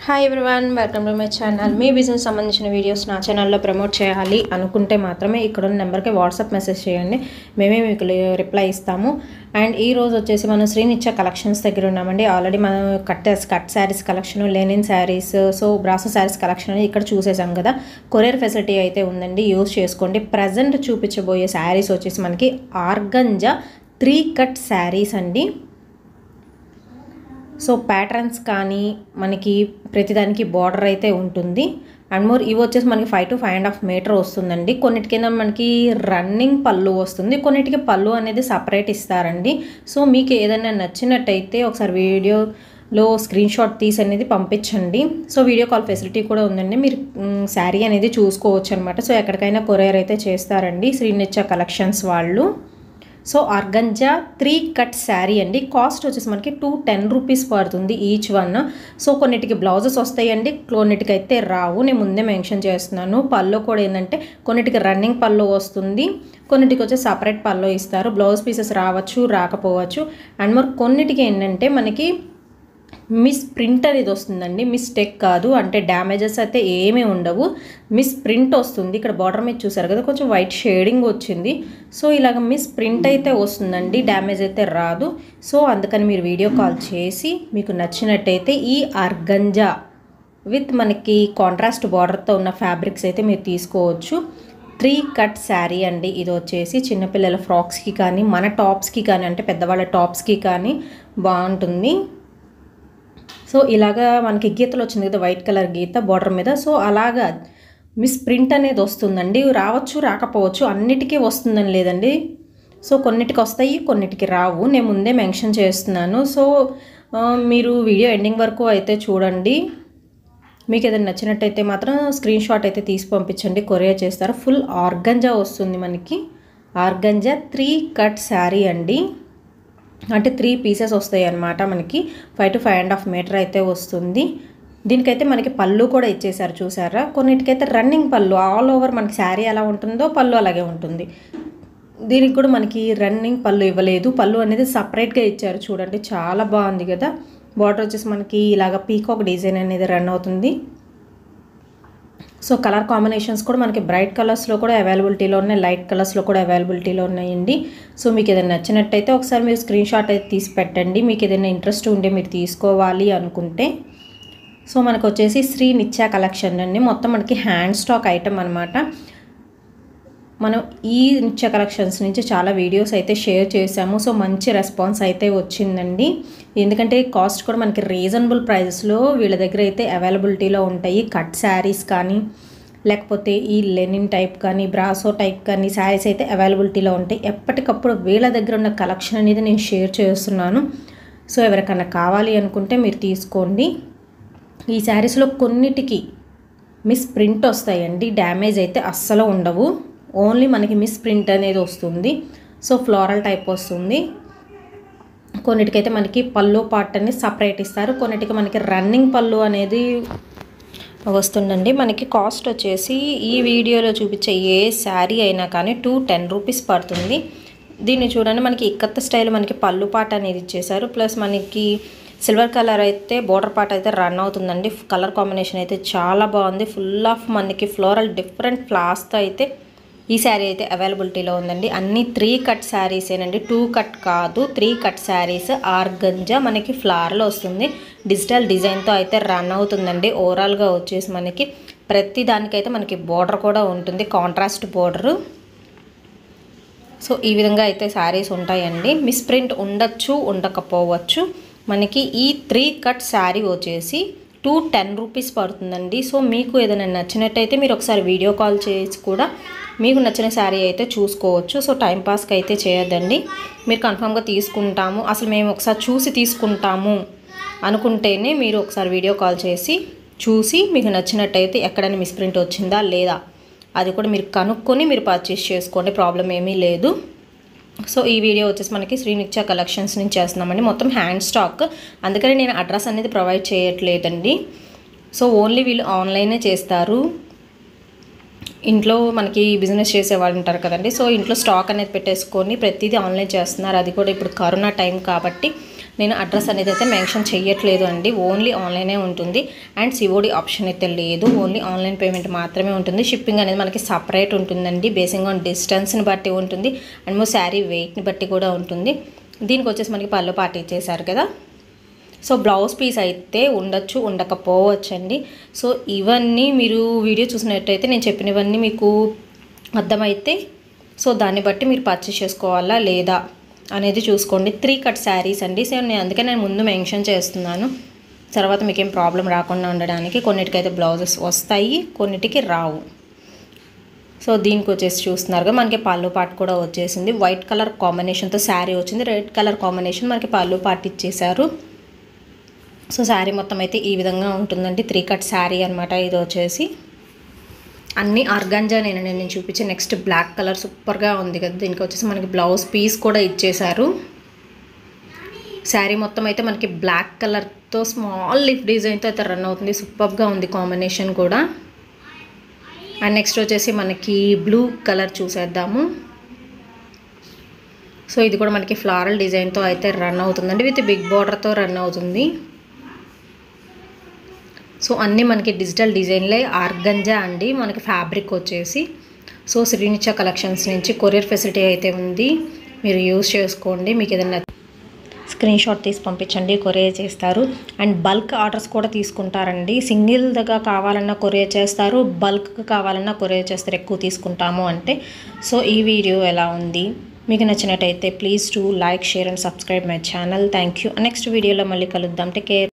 hi everyone welcome to my channel మీ business సంబంధించిన videos నా ఛానల్లో ప్రమోట్ చేయాలి అనుకుంటే మాత్రమే ఇక్కడ ఉన్న నెంబర్కి వాట్సాప్ మెసేజ్ చేయండి మేమే మీకు రిప్లై ఇస్తాము అండ్ ఈ రోజు వచ్చేసి మనం శ్రీనిత్య కలెక్షన్స్ దగ్గర ఉన్నామండి ఆల్రెడీ మనం cut cut saris collection linen saris so బ్రాసో శారీస్ కలెక్షన్ అనేది ఇక్కడ చూసేసాం కదా కొరియర్ ఫెసిలిటీ అయితే ఉందండి యూస్ చేసుకోండి ప్రజెంట్ చూపించబోయే శారీస్ వచ్చేసి మనకి ఆర్గంజా త్రీ కట్ శారీస్ అండి సో ప్యాటర్న్స్ కానీ మనకి ప్రతిదానికి బార్డర్ అయితే ఉంటుంది అండ్ మోర్ ఇవి వచ్చేసి మనకి five to five and half metre వస్తుందండి కొన్నిటి కింద మనకి రన్నింగ్ పళ్ళు వస్తుంది కొన్నిటికి పళ్ళు అనేది సపరేట్ ఇస్తారండి సో మీకు ఏదైనా నచ్చినట్టయితే ఒకసారి వీడియోలో స్క్రీన్ షాట్ తీసి అనేది పంపించండి సో వీడియో కాల్ ఫెసిలిటీ కూడా ఉందండి మీరు శారీ అనేది చూసుకోవచ్చు అనమాట సో ఎక్కడికైనా కొరియర్ అయితే చేస్తారండి శ్రీనిత్య కలెక్షన్స్ వాళ్ళు so organza three cut sari అండి కాస్ట్ వచ్చేసి మనకి టూ టెన్ రూపీస్ పడుతుంది ఈచ్ వన్ సో కొన్నిటికి బ్లౌజెస్ వస్తాయండి కొన్నిటికి అయితే రావు నేను ముందే మెన్షన్ చేస్తున్నాను పళ్ళు కూడా ఏంటంటే కొన్నిటికి రన్నింగ్ పళ్ళు వస్తుంది కొన్నిటికి వచ్చి సపరేట్ పళ్ళు ఇస్తారు బ్లౌజ్ పీసెస్ రావచ్చు రాకపోవచ్చు అండ్ మరి కొన్నిటికి ఏంటంటే మనకి మిస్ ప్రింట్ అనేది వస్తుందండి మిస్టేక్ కాదు అంటే డ్యామేజెస్ అయితే ఏమీ ఉండవు మిస్ ప్రింట్ వస్తుంది ఇక్కడ బార్డర్ మీద చూసారు కదా కొంచెం వైట్ షేడింగ్ వచ్చింది సో ఇలాగ మిస్ ప్రింట్ అయితే వస్తుందండి డ్యామేజ్ అయితే రాదు సో అందుకని మీరు వీడియో కాల్ చేసి మీకు నచ్చినట్టయితే ఈ అర్గంజా విత్ మనకి కాంట్రాస్ట్ బార్డర్తో ఉన్న ఫ్యాబ్రిక్స్ అయితే మీరు తీసుకోవచ్చు త్రీ కట్ శారీ అండి ఇది వచ్చేసి చిన్నపిల్లల ఫ్రాక్స్కి కానీ మన టాప్స్కి కానీ అంటే పెద్దవాళ్ళ టాప్స్కి కానీ బాగుంటుంది సో ఇలాగా మనకి గీతలు వచ్చింది కదా వైట్ కలర్ గీత బార్డర్ మీద సో అలాగా మిస్ ప్రింట్ అనేది వస్తుందండి రావచ్చు రాకపోవచ్చు అన్నిటికీ వస్తుందని లేదండి సో కొన్నిటికి వస్తాయి కొన్నిటికి రావు నేను ముందే మెన్షన్ చేస్తున్నాను సో మీరు వీడియో ఎండింగ్ వరకు అయితే చూడండి మీకు ఏదైనా నచ్చినట్టయితే మాత్రం స్క్రీన్ షాట్ అయితే తీసి పంపించండి కొరియర్ చేస్తారు ఫుల్ ఆర్గంజా వస్తుంది మనకి ఆర్గంజా త్రీ కట్ శారీ అండి అంటే త్రీ పీసెస్ వస్తాయి అన్నమాట మనకి five to five and half metre అయితే వస్తుంది దీనికైతే మనకి పళ్ళు కూడా ఇచ్చేసారు చూసారా కొన్నిటికైతే రన్నింగ్ పళ్ళు ఆల్ ఓవర్ మనకి శారీ ఎలా ఉంటుందో పళ్ళు అలాగే ఉంటుంది దీనికి కూడా మనకి రన్నింగ్ పళ్ళు ఇవ్వలేదు పళ్ళు అనేది సపరేట్గా ఇచ్చారు చూడండి చాలా బాగుంది కదా బార్డర్ వచ్చేసి మనకి ఇలాగ పీకాక్ డిజైన్ అనేది రన్ అవుతుంది సో కలర్ కాంబినేషన్స్ కూడా మనకి బ్రైట్ కలర్స్లో కూడా అవైలబిలిటీలో ఉన్నాయి లైట్ కలర్స్లో కూడా అవైలబిలిటీలో ఉన్నాయండి సో మీకు ఏదైనా నచ్చినట్టయితే ఒకసారి మీరు స్క్రీన్ షాట్ అయితే తీసి పెట్టండి మీకు ఏదైనా ఇంట్రెస్ట్ ఉంటే మీరు తీసుకోవాలి అనుకుంటే సో మనకు వచ్చేసి శ్రీ నిత్య కలెక్షన్ అండి మొత్తం మనకి హ్యాండ్ స్టాక్ ఐటమ్ అనమాట మనం ఈ నిత్య కలెక్షన్స్ నుంచి చాలా వీడియోస్ అయితే షేర్ చేసాము సో మంచి రెస్పాన్స్ అయితే వచ్చిందండి ఎందుకంటే కాస్ట్ కూడా మనకి రీజనబుల్ ప్రైజెస్లో వీళ్ళ దగ్గర అయితే అవైలబిలిటీలో ఉంటాయి కట్ శారీస్ కానీ లేకపోతే ఈ లెనిన్ టైప్ కానీ బ్రాసో టైప్ కానీ శారీస్ అయితే అవైలబిలిటీలో ఉంటాయి ఎప్పటికప్పుడు వీళ్ళ దగ్గర ఉన్న కలెక్షన్ అనేది నేను షేర్ చేస్తున్నాను సో ఎవరికైనా కావాలి అనుకుంటే మీరు తీసుకోండి ఈ శారీస్లో కొన్నిటికి మిస్ ప్రింట్ వస్తాయండి డ్యామేజ్ అయితే అస్సలు ఉండవు ఓన్లీ మనకి మిస్ ప్రింట్ అనేది వస్తుంది సో ఫ్లోరల్ టైప్ వస్తుంది కొన్నిటికైతే మనకి పళ్ళు పార్ట్ అనేది సపరేట్ ఇస్తారు కొన్నిటికి మనకి రన్నింగ్ పళ్ళు అనేది వస్తుందండి మనకి కాస్ట్ వచ్చేసి ఈ వీడియోలో చూపించే ఏ శారీ అయినా కానీ టూ టెన్ రూపీస్ పడుతుంది దీన్ని చూడండి మనకి ఇక్కత్త స్టైల్ మనకి పళ్ళు పాట అనేది ఇచ్చేసారు ప్లస్ మనకి సిల్వర్ కలర్ అయితే బోర్డర్ పార్ట్ అయితే రన్ అవుతుందండి కలర్ కాంబినేషన్ అయితే చాలా బాగుంది ఫుల్ ఆఫ్ మనకి ఫ్లోరల్ డిఫరెంట్ ఫ్లాస్తో అయితే ఈ శారీ అయితే అవైలబిలిటీలో ఉందండి అన్ని త్రీ కట్ శారీసేనండి టూ కట్ కాదు త్రీ కట్ శారీస్ ఆర్గంజా మనకి ఫ్లవర్లో వస్తుంది డిజిటల్ డిజైన్తో అయితే రన్ అవుతుందండి ఓవరాల్గా వచ్చేసి మనకి ప్రతి దానికైతే మనకి బోర్డర్ కూడా ఉంటుంది కాంట్రాస్ట్ బోర్డరు సో ఈ విధంగా అయితే శారీస్ ఉంటాయండి మిస్ప్రింట్ ఉండొచ్చు ఉండకపోవచ్చు మనకి ఈ త్రీ కట్ శారీ వచ్చేసి టూ టెన్ రూపీస్ పడుతుందండి సో మీకు ఏదైనా నచ్చినట్టయితే మీరు ఒకసారి వీడియో కాల్ చేసి కూడా మీకు నచ్చిన శారీ అయితే చూసుకోవచ్చు సో టైంపాస్కి అయితే చేయొద్దండి మీరు కన్ఫామ్గా తీసుకుంటాము అసలు మేము ఒకసారి చూసి తీసుకుంటాము అనుకుంటేనే మీరు ఒకసారి వీడియో కాల్ చేసి చూసి మీకు నచ్చినట్టయితే ఎక్కడైనా మిస్ప్రింట్ వచ్చిందా లేదా అది కూడా మీరు కనుక్కొని మీరు పర్చేస్ చేసుకోండి ప్రాబ్లం ఏమీ లేదు సో ఈ వీడియో వచ్చేసి మనకి శ్రీనిత్య కలెక్షన్స్ నుంచి చేస్తున్నామండి మొత్తం హ్యాండ్ స్టాక్ అందుకని నేను అడ్రస్ అనేది ప్రొవైడ్ చేయట్లేదండి సో ఓన్లీ వీళ్ళు ఆన్లైనే చేస్తారు ఇంట్లో మనకి బిజినెస్ చేసే వాళ్ళు ఉంటారు కదండి సో ఇంట్లో స్టాక్ అనేది పెట్టేసుకొని ప్రతిదీ ఆన్లైన్ చేస్తున్నారు అది కూడా ఇప్పుడు కరోనా టైం కాబట్టి నేను అడ్రస్ అనేది అయితే మెన్షన్ చేయట్లేదు అండి ఓన్లీ ఆన్లైనే ఉంటుంది అండ్ సిఓడి ఆప్షన్ అయితే లేదు ఓన్లీ ఆన్లైన్ పేమెంట్ మాత్రమే ఉంటుంది షిప్పింగ్ అనేది మనకి సపరేట్ ఉంటుందండి బేసింగ్ ఆన్ డిస్టెన్స్ని బట్టి ఉంటుంది అండ్ మో శారీ వెయిట్ని బట్టి కూడా ఉంటుంది దీనికి వచ్చేసి మనకి పళ్ళు పార్టీ ఇచ్చేసారు కదా సో బ్లౌజ్ పీస్ అయితే ఉండొచ్చు ఉండకపోవచ్చు అండి సో ఇవన్నీ మీరు వీడియో చూసినట్టయితే నేను చెప్పినవన్నీ మీకు అర్థమైతే సో దాన్ని బట్టి మీరు పర్చేస్ చేసుకోవాలా లేదా అనేది చూసుకోండి త్రీ కట్ శారీస్ అండి సో నేను అందుకే నేను ముందు మెన్షన్ చేస్తున్నాను తర్వాత మీకేం ప్రాబ్లం రాకుండా ఉండడానికి కొన్నిటికైతే బ్లౌజెస్ వస్తాయి కొన్నిటికి రావు సో దీనికి వచ్చేసి చూస్తున్నారుగా మనకి పళ్ళు పాటు కూడా వచ్చేసింది వైట్ కలర్ కాంబినేషన్తో శారీ వచ్చింది రెడ్ కలర్ కాంబినేషన్ మనకి పళ్ళు పాటు ఇచ్చేసారు సో శారీ మొత్తం అయితే ఈ విధంగా ఉంటుందండి త్రీ కట్ శారీ అనమాట ఇది వచ్చేసి అన్ని ఆర్గాంజా నేను నేను చూపించే నెక్స్ట్ బ్లాక్ కలర్ సూపర్గా ఉంది కదా దీనికి వచ్చేసి మనకి బ్లౌజ్ పీస్ కూడా ఇచ్చేశారు శారీ మొత్తం అయితే మనకి బ్లాక్ కలర్తో స్మాల్ లిఫ్ డిజైన్తో అయితే రన్ అవుతుంది సూపర్గా ఉంది కాంబినేషన్ కూడా అండ్ నెక్స్ట్ వచ్చేసి మనకి బ్లూ కలర్ చూసేద్దాము సో ఇది కూడా మనకి ఫ్లారల్ డిజైన్తో అయితే రన్ అవుతుందండి విత్ బిగ్ బార్డర్తో రన్ అవుతుంది సో అన్నీ మనకి డిజిటల్ డిజైన్లే ఆర్గంజా అండి మనకి ఫ్యాబ్రిక్ వచ్చేసి సో శ్రీనిచ కలెక్షన్స్ నుంచి కొరియర్ ఫెసిలిటీ అయితే ఉంది మీరు యూజ్ చేసుకోండి మీకు ఏదైనా స్క్రీన్ షాట్ తీసి పంపించండి కొరియర్ చేస్తారు అండ్ బల్క్ ఆర్డర్స్ కూడా తీసుకుంటారండి సింగిల్గా కావాలన్నా కొరియర్ చేస్తారు బల్క్ కావాలన్నా కొరియర్ చేస్తారు ఎక్కువ తీసుకుంటాము అంటే సో ఈ వీడియో ఎలా ఉంది మీకు నచ్చినట్టయితే please to like share and subscribe my channel thank you next వీడియోలో మళ్ళీ కలుద్దాం టేక్ కేర్